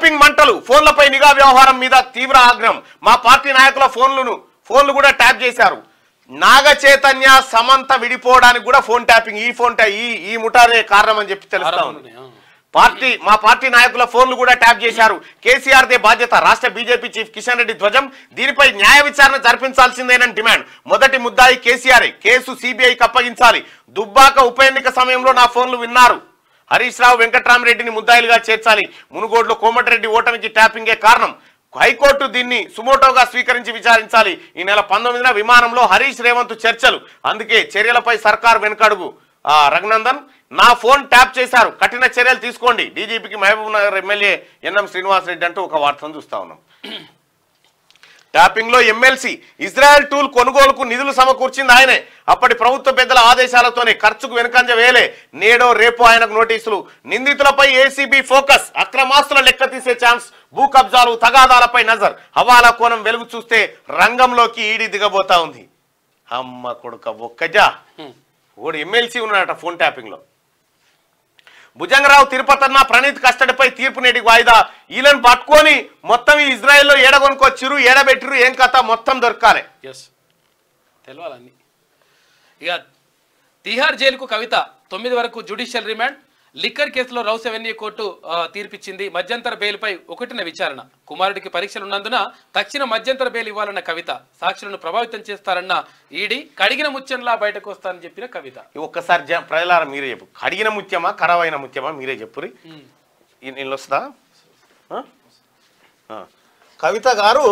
Tapping మంటలు ఫోన్లపై నిఘా వ్యవహారం మీద తీవ్ర ఆగ్రహం మా పార్టీ నాయకుల ఫోన్లను ఫోన్లు కూడా ట్యాప్ చేశారు నాగ చైతన్య సమంత విడిపోవడానికి కూడా ఫోన్ ట్యాపింగ్ ఈ ఫోన్ ట్యా- ఈ ఈ ముఠానే కారణం అని చెప్పి తెలుస్తా ఉంది ఆరోపణలు, ఆ. పార్టీ మా పార్టీ నాయకుల ఫోన్లు కూడా ట్యాప్ చేశారు కేసీఆర్ దే బాధ్యత రాష్ట్ర బీజేపీ చీఫ్ కిషన్ రెడ్డి ధ్వజం దీనిపై న్యాయ విచారణ జరిపించాల్సిందేనని డిమాండ్ మొదటి ముద్దాయి కేసీఆర్ కేసు సిబిఐకి అప్పగించాలి దుబ్బాక ఉప ఎన్నిక సమయంలో నా ఫోన్లు విన్నారు హరీష్ రావు వెంకట్రామరెడ్డిని ముద్దాయిలుగా చేర్చాలి మునుగోడులో కోమటిరెడ్డి ఓటమికి ట్యాపింగే కారణం హైకోర్టు దీన్ని సుమోటోగా స్వీకరించి విచారించాలి ఈ నెల పంతొమ్మిదిన విమానంలో హరీష్ రేవంత్ చర్చలు అందుకే చర్యలపై సర్కార్ వెనుకడుగు ఆ, రఘునందన్ నా ఫోన్ ట్యాప్ చేశారు కఠిన చర్యలు తీసుకోండి డీజీపీకి Mahabubnagar MLA N M Srinivas Reddy అంటూ ఒక వార్తను చూస్తా ఉన్నాం ట్యాపింగ్ లో ఎమ్మెల్సీ ఇజ్రాయెల్ టూల్ కొనుగోలుకు నిధులు సమకూర్చింది ఆయనే అప్పటి ప్రభుత్వ పెద్దల ఆదేశాలతోనే ఖర్చుకు వెనుకంజ వేలే నేడో రేపో ఆయనకు నోటీసులు నిందితులపై ఏసీబీ ఫోకస్ అక్రమాస్తుల లెక్క తీసే ఛాన్స్ భూ కబ్జాలు తగాదాలపై నజర్ హవాలా కోణం వెలుగు చూస్తే రంగంలోకి ఈడీ దిగబోతా ఉంది అమ్మ కొడుక ఒక్కజా ఓడు ఎమ్మెల్సీ ఉన్నాడట ఫోన్ ట్యాపింగ్ లో భుజంగరావు తిరుపతన్న ప్రణీత్ కస్టడీపై తీర్పు నేటికి వాయిదా వీళ్ళని పట్టుకొని మొత్తం ఈ ఇజ్రాయెల్లో ఏడగొనుకొచ్చిరు ఏడబెట్టిరు ఏం కథ మొత్తం దొరకాలి ఎస్ తెలవాలన్నీ ఇక తిహార్ జైలుకు కవిత తొమ్మిది వరకు జ్యుడిషియల్ రిమాండ్ లిక్కర్ కేసులో రౌస్ అవెన్యూ కోర్టు ఆ, తీర్పిచ్చింది మధ్యంతర బెయిల్పై ఒకటిన విచారణ కుమారుడికి పరీక్షలు ఉన్నందున తక్షణ మధ్యంతర బెయిల్ ఇవ్వాలన్న కవిత సాక్షులను ప్రభావితం చేస్తారన్న ఈడీ కడిగిన ముత్యంలా బయటకు వస్తానని చెప్పిన కవిత ఈ ఒక్కసారి జ- ప్రజలారా మీరే చెప్పు కడిగిన ముత్యమా ఖరాబైన ముత్యమా మీరే చెప్పురి నేను వస్తుందా ఆ? ఆ. కవిత గారు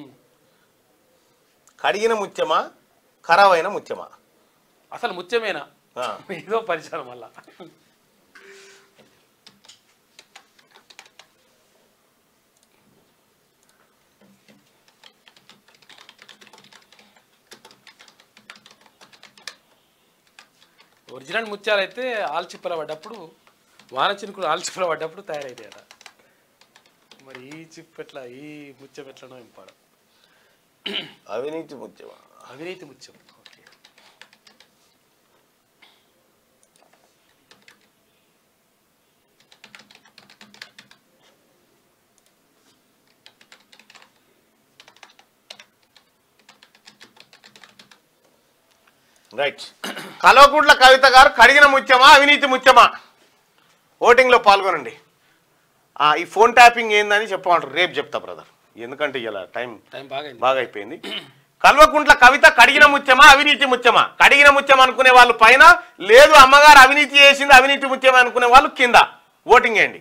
కడిగిన ముత్యమా ఖరాబైన ముత్యమా అసలు ముత్యమేనా ఆ. ఏదో పరిచయం వల్ల ఒరిజినల్ ముత్యాలు అయితే ఆల్చిప్పల పడ్డప్పుడు వాన చినుకులు ఆల్చిప్పల పడ్డప్పుడు తయారైతాయట మరి ఈ చిప్ ఎట్లా ఈ ముత్యం ఎట్లనో ఇంపాడు అవినీతి ముత్యమా అవినీతి ముత్యం ఓకే రైట్ కల్వకుంట్ల కవిత గారు కడిగిన ముత్యమా అవినీతి ముత్యమా ఓటింగ్లో పాల్గొనండి ఆ, ఈ ఫోన్ ట్యాపింగ్ ఏందని చెప్పమంటారు రేపు చెప్తా బ్రదర్ ఎందుకంటే ఇలా టైం టైం బాగా బాగా అయిపోయింది కల్వకుంట్ల కవిత కడిగిన ముత్యమా అవినీతి ముత్యమా కడిగిన ముత్యం అనుకునే వాళ్ళు పైన లేదు అమ్మగారు అవినీతి చేసింది అవినీతి ముత్యం అనుకునే వాళ్ళు కింద ఓటింగ్ వేయండి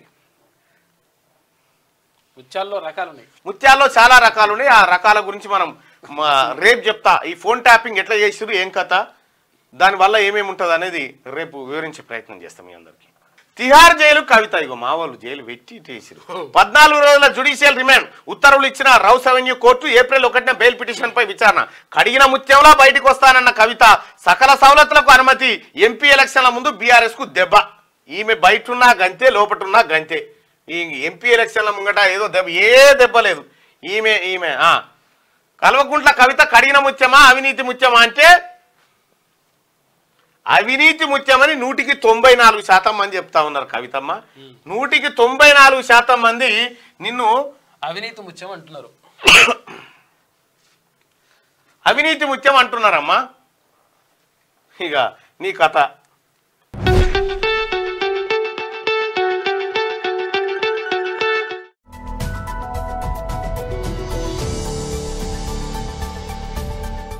ముత్యాల్లో రకాలు ఉన్నాయి ముత్యాల్లో చాలా రకాలు ఉన్నాయి ఆ రకాల గురించి మనం మా- రేపు చెప్తా ఈ ఫోన్ ట్యాపింగ్ ఎట్లా చేసిరు ఏం కథ దానివల్ల ఏమేమి ఉంటుంది అనేది రేపు వివరించే ప్రయత్నం చేస్తాం మీ అందరికి తిహార్ జైలు కవిత ఇగో మా వాళ్ళు జైలు పెట్టి చేసిరు పద్నాలుగు రోజుల జుడిషియల్ రిమాండ్ ఉత్తర్వులు ఇచ్చిన రౌస్ అవెన్యూ కోర్టు ఏప్రిల్ ఒకటిన బెయిల్ పిటిషన్ పై విచారణ కడిగిన ముత్యంలా బయటకు వస్తానన్న కవిత సకల సవలతులకు అనుమతి ఎంపీ ఎలక్షన్ల ముందు బీఆర్ఎస్ కు దెబ్బ ఈమె బయట ఉన్నా గంతే లోపటున్నా గంతే ఈ ఎంపీ ఎలక్షన్ల ముంగట ఏదో దెబ్బ ఏ దెబ్బ లేదు ఈమె ఈమె ఆ కల్వకుంట్ల కవిత కడిగిన ముత్యమా అవినీతి ముత్యమా అంటే అవినీతి ముత్యమని నూటికి తొంభై నాలుగు శాతం మంది చెప్తా ఉన్నారు కవితమ్మ నూటికి తొంభై నాలుగు శాతం మంది నిన్ను అవినీతి ముత్యం అంటున్నారు అవినీతి ముత్యం అంటున్నారమ్మా ఇక నీ కథ